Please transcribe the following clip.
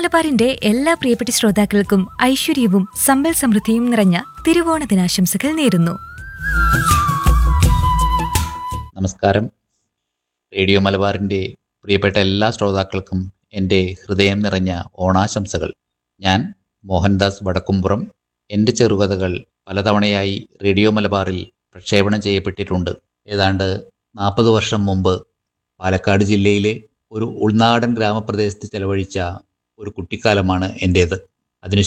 മലബാറിന്റെ എല്ലാ പ്രിയപ്പെട്ട ശ്രോതാക്കൾക്കും ഐശ്വര്യവും സമ്പൽ സമൃദ്ധിയും നിറഞ്ഞ തിരുവോണ ദിനാശംസകൾ നേരുന്നു നമസ്കാരം റേഡിയോ മലബാറിൻ്റെ പ്രിയപ്പെട്ട എല്ലാ ശ്രോതാക്കൾക്കും എൻ്റെ ഹൃദയം നിറഞ്ഞ ഓണാശംസകൾ ഞാൻ മോഹൻദാസ് വടക്കുംപുറം എൻ്റെ ചെറുകഥകൾ പലതവണയായി റേഡിയോ മലബാറിൽ പ്രക്ഷേപണം ചെയ്യപ്പെട്ടിട്ടുണ്ട് ഏതാണ്ട് നാൽപ്പത് വർഷം മുമ്പ് പാലക്കാട് ജില്ലയിലെ ഒരു ഉൾനാടൻ ഗ്രാമപ്രദേശത്ത് ചെലവഴിച്ച ഒരു കുട്ടിക്കാലമാണ് എൻ്റേത്